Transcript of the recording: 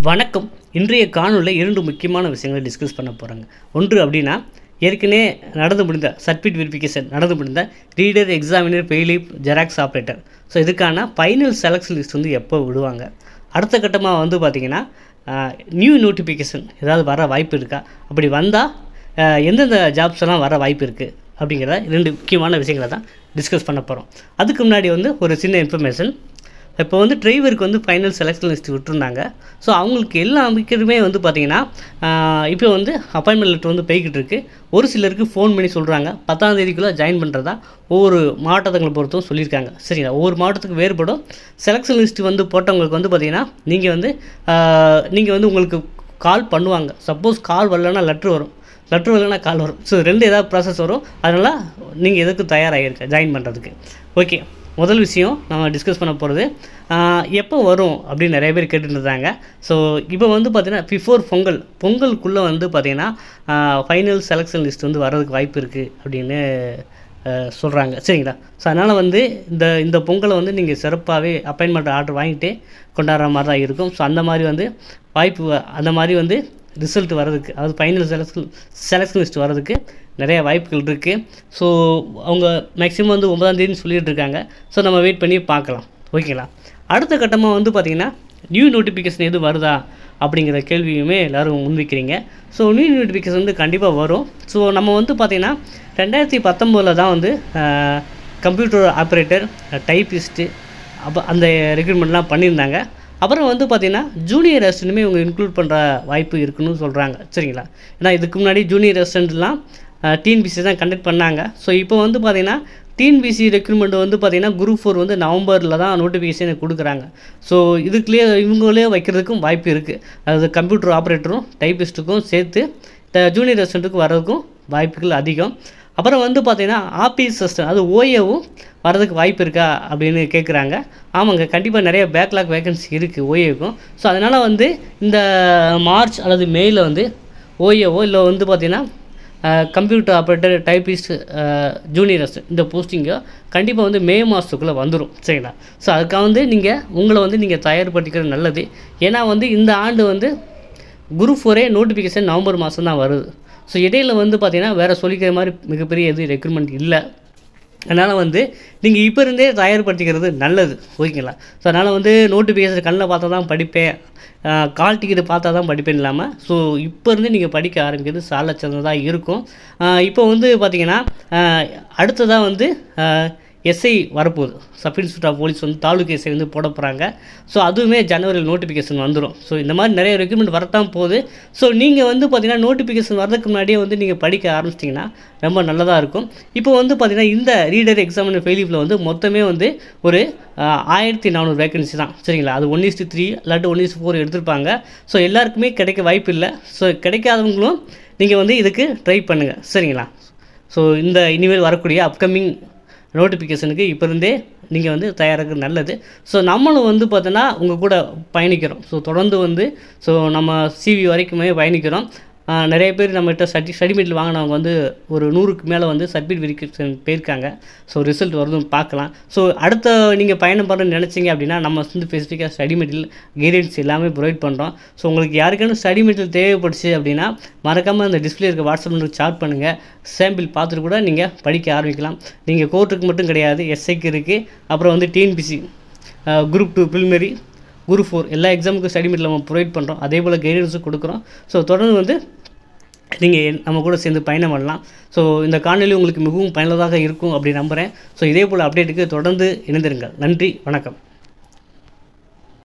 வணக்கம் இன்றைய காணொலியில் இரண்டு முக்கியமான விஷயங்களை டிஸ்கஸ் பண்ண போகிறாங்க ஒன்று அப்படின்னா ஏற்கனவே நடந்து முடிந்த சர்டிஃபிகேட் வெரிஃபிகேஷன் நடந்து முடிந்த reader examiner bailiff xerox operator so இதுக்கான ஃபைனல் செலக்ஷன் லிஸ்ட் வந்து எப்போ விடுவாங்க அடுத்த கட்டமாக வந்து பார்த்திங்கன்னா நியூ நோட்டிஃபிகேஷன் ஏதாவது வர வாய்ப்பு இருக்கா அப்படி வந்தால் எந்தெந்த ஜாப்ஸ் எல்லாம் வர வாய்ப்பு இருக்குது அப்படிங்கிறத இரண்டு முக்கியமான விஷயங்களை தான் டிஸ்கஸ் பண்ண போகிறோம் அதுக்கு முன்னாடி வந்து ஒரு சின்ன இன்ஃபர்மேஷன் இப்போ வந்து டிரைவருக்கு வந்து ஃபைனல் செலெக்ஷன் லிஸ்ட் விட்டுருந்தாங்க ஸோ அவங்களுக்கு எல்லா அமைக்கருமே வந்து பார்த்திங்கன்னா இப்போ வந்து அப்பாயின்மெண்ட் லெட்டர் வந்து போய்கிட்டு இருக்கு ஒரு சிலருக்கு ஃபோன் பண்ணி சொல்கிறாங்க பத்தாம் தேதிக்குள்ளே ஜாயின் பண்ணுறதா ஒவ்வொரு மாவட்டத்துங்களை பொறுத்தும் சொல்லியிருக்காங்க சரிங்களா ஒவ்வொரு மாவட்டத்துக்கு வேறுபடும் செலெக்ஷன் லிஸ்ட் வந்து போட்டவங்களுக்கு வந்து பார்த்திங்கன்னா நீங்கள் வந்து நீங்கள் வந்து உங்களுக்கு கால் பண்ணுவாங்க சப்போஸ் கால் வரலன்னா லெட்ரு வரும் லெட்ரு வரலன்னா கால் வரும் ஸோ ரெண்டு ஏதாவது ப்ராசஸ் வரும் அதனால் நீங்கள் எதுக்கும் தயாராகிருக்க ஜாயின் பண்ணுறதுக்கு ஓகே முதல் விஷயம் நம்ம டிஸ்கஸ் பண்ண போகிறது எப்போ வரும் அப்படின்னு நிறைய பேர் கேட்டுட்டு இருந்தாங்க ஸோ இப்போ வந்து பார்த்திங்கன்னா பிஃபோர் பொங்கல் பொங்கலுக்குள்ளே வந்து பார்த்திங்கன்னா ஃபைனல் செலெக்ஷன் லிஸ்ட் வந்து வர்றதுக்கு வாய்ப்பு இருக்குது அப்படின்னு சொல்கிறாங்க சரிங்களா ஸோ அதனால் வந்து இந்த இந்த பொங்கலை வந்து நீங்கள் சிறப்பாகவே அப்பாயின்மெண்ட் ஆர்டர் வாங்கிட்டு கொண்டாடுற மாதிரி தான் இருக்கும் ஸோ அந்த மாதிரி வந்து வாய்ப்பு வ- அந்த மாதிரி வந்து ரிசல்ட் வர்றதுக்கு அதாவது ஃபைனல் செலக்ஷன் செலெக்ஷன் லிஸ்ட் வர்றதுக்கு நிறைய வாய்ப்புகள் இருக்குது ஸோ அவங்க மேக்ஸிமம் வந்து ஒன்பதாம் தேதின்னு சொல்லிட்டு இருக்காங்க ஸோ நம்ம வெயிட் பண்ணி பார்க்கலாம் ஓகேங்களா அடுத்த கட்டமாக வந்து பார்த்திங்கன்னா நியூ நோட்டிஃபிகேஷன் எதுவும் வருதா அப்படிங்கிற கேள்வியுமே எல்லோரும் முன்வைக்கிறீங்க ஸோ நியூ நோட்டிஃபிகேஷன் வந்து கண்டிப்பாக வரும் ஸோ நம்ம வந்து பார்த்திங்கன்னா ரெண்டாயிரத்தி பத்தொம்போதில் தான் வந்து கம்ப்யூட்டர் ஆப்ரேட்டர் டைப்பிஸ்ட்டு அப்போ அந்த ரெக்ரூட்மெண்ட்லாம் பண்ணியிருந்தாங்க அப்புறம் வந்து பார்த்திங்கன்னா ஜூனியர் ரெஸ்டன்ட்டுமே இவங்க இன்க்ளூட் பண்ணுற வாய்ப்பு இருக்குன்னு சொல்கிறாங்க சரிங்களா ஏன்னா இதுக்கு முன்னாடி ஜூனியர் ரெஸ்டன்ட்லாம் டிஎன்பிசி தான் கண்டக்ட் பண்ணாங்க ஸோ இப்போ வந்து பார்த்திங்கன்னா டிஎன்பிசி ரெக்ரூட்மெண்ட் வந்து பார்த்திங்கன்னா குரூப் ஃபோர் வந்து நவம்பரில் தான் நோட்டிஃபிகேஷன் கொடுக்குறாங்க ஸோ இதுக்குள்ளேயே இவங்களே வைக்கிறதுக்கும் வாய்ப்பு இருக்குது அதாவது கம்ப்யூட்டர் ஆப்ரேட்டரும் டைப்பிஸ்ட்டுக்கும் சேர்த்து ஜூனியர் ரெஸ்டன்ட்டுக்கும் வர்றதுக்கும் வாய்ப்புகள் அதிகம் அப்புறம் வந்து பார்த்தீங்கன்னா ஆபீஸ் சிஸ்டம் அது ஓஏவும் வரதுக்கு வாய்ப்பு இருக்கா அப்படின்னு கேட்குறாங்க ஆமாங்க கண்டிப்பாக நிறைய பேக்லாக் வேகன்சி இருக்குது ஓஏவுக்கும் ஸோ அதனால் வந்து இந்த மார்ச் அல்லது மேயில் வந்து ஓஏவோ இல்லை வந்து பார்த்தீங்கன்னா computer operator typist junior assistant இந்த போஸ்டிங்கோ கண்டிப்பாக வந்து மே மாதத்துக்குள்ளே வந்துடும் சரிங்களா ஸோ அதுக்காக வந்து நீங்கள் உங்களை வந்து நீங்கள் தயார்படுத்திக்கிறது நல்லது ஏன்னா வந்து இந்த ஆண்டு வந்து குரூப் ஃபோரே நோட்டிஃபிகேஷன் நவம்பர் மாதம் தான் வருது ஸோ இடையில வந்து பார்த்தீங்கன்னா வேறு சொல்லிக்கிற மாதிரி மிகப்பெரிய எது ரெக்ரூட்மெண்ட் இல்லை அதனால் வந்து நீங்கள் இப்போ இருந்தே தயார்படுத்திக்கிறது நல்லது ஓகேங்களா ஸோ அதனால் வந்து நோட்டிஃபிகேஷன் கண்ணில் பார்த்தா தான் படிப்பேன் கால் டிக்கெட் பார்த்தா தான் படிப்பேன் இல்லாமல் ஸோ இப்போ இருந்து நீங்கள் படிக்க ஆரம்பிக்கிறது சால சிறந்ததாக இருக்கும் ஆஹ் இப்போ வந்து பார்த்தீங்கன்னா அடுத்ததாக வந்து எஸ்ஐ வரப்போகுது சப் இன்ஸ்பெக்டர் ஆஃப் போலீஸ் வந்து தாலுக்கு எஸ்ஐ வந்து போட போகிறாங்க ஸோ அதுவுமே ஜனவரியில் நோட்டிஃபிகேஷன் வந்துடும் ஸோ இந்த மாதிரி நிறைய ரெக்ரூட்மெண்ட் வரத்தான் போகுது ஸோ நீங்கள் வந்து பார்த்தீங்கன்னா நோட்டிஃபிகேஷன் வரதுக்கு முன்னாடியே வந்து நீங்கள் படிக்க ஆரம்பிச்சிட்டிங்கன்னா ரொம்ப நல்லதாக இருக்கும் இப்போ வந்து பார்த்தீங்கன்னா இந்த ரீடர் எக்ஸாமினர் ஃபெயிலிப்பில் வந்து மொத்தமே வந்து ஒரு ஆஹ், ஆயிரத்தி நானூறு வேகன்சி தான் சரிங்களா அது ஒன் இஸ்ட்டு த்ரீ இல்லாட்டி ஒன் இஸ்ட்டு ஃபோர் எடுத்திருப்பாங்க ஸோ எல்லாருக்குமே கிடைக்க வாய்ப்பு இல்லை ஸோ கிடைக்காதவங்களும் நீங்கள் வந்து இதுக்கு ட்ரை பண்ணுங்கள் சரிங்களா ஸோ இந்த இனிமேல் வரக்கூடிய அப்கமிங் நோட்டிஃபிகேஷனுக்கு இப்போ இருந்தே நீங்கள் வந்து தயாராக நல்லது ஸோ நம்மளும் வந்து பார்த்தோன்னா உங்கள் கூட பயணிக்கிறோம் ஸோ தொடர்ந்து வந்து ஸோ நம்ம சிவி வரைக்குமே பயணிக்கிறோம் ஆஹ் நிறைய பேர் நம்மகிட்ட சர்டி சர்டிஃபிகேட் வாங்கினவங்க வந்து ஒரு நூறுக்கு மேலே வந்து சர்டிஃபிகேட் வெரிஃபிகேஷன் போயிருக்காங்க ஸோ ரிசல்ட் வருதுன்னு பார்க்கலாம் ஸோ அடுத்த நீங்கள் பயணம் பண்ணுறேன்னு நினச்சிங்க அப்படின்னா நம்ம வந்து ஸ்பெசிஃபிக்காக ஸ்டடி மெட்டீரியல் கைடன்ஸ் எல்லாமே ப்ரொவைட் பண்ணுறோம் ஸோ உங்களுக்கு யாருக்கான ஸ்டடி மெட்டீரியல் தேவைப்படுச்சு அப்படின்னா மறக்காமல் அந்த டிஸ்பிளே இருக்க வாட்ஸ்அப் நம்பருக்கு சாட் பண்ணுங்கள் சாம்பிள் பார்த்துட்டு கூட நீங்கள் படிக்க ஆரம்பிக்கலாம் நீங்கள் கோர்ட்டுக்கு மட்டும் கிடையாது எஸ்ஐக்கு இருக்குது அப்புறம் வந்து TNPSC group two preliminary group four எல்லா எக்ஸாமுக்கும் ஸ்டடி மெட்டீரியல் நம்ம ப்ரொவைட் பண்ணுறோம் அதே போல் கைடன்ஸும் கொடுக்குறோம் ஸோ தொடர்ந்து வந்து நீங்கள் நம்ம கூட சேர்ந்து பயணம் பண்ணலாம் ஸோ இந்த காணொலி உங்களுக்கு மிகவும் பயனுள்ளதாக இருக்கும் அப்படி நம்புகிறேன் ஸோ இதே போல் அப்டேட்டுக்கு தொடர்ந்து இணைந்திருங்கள் நன்றி வணக்கம்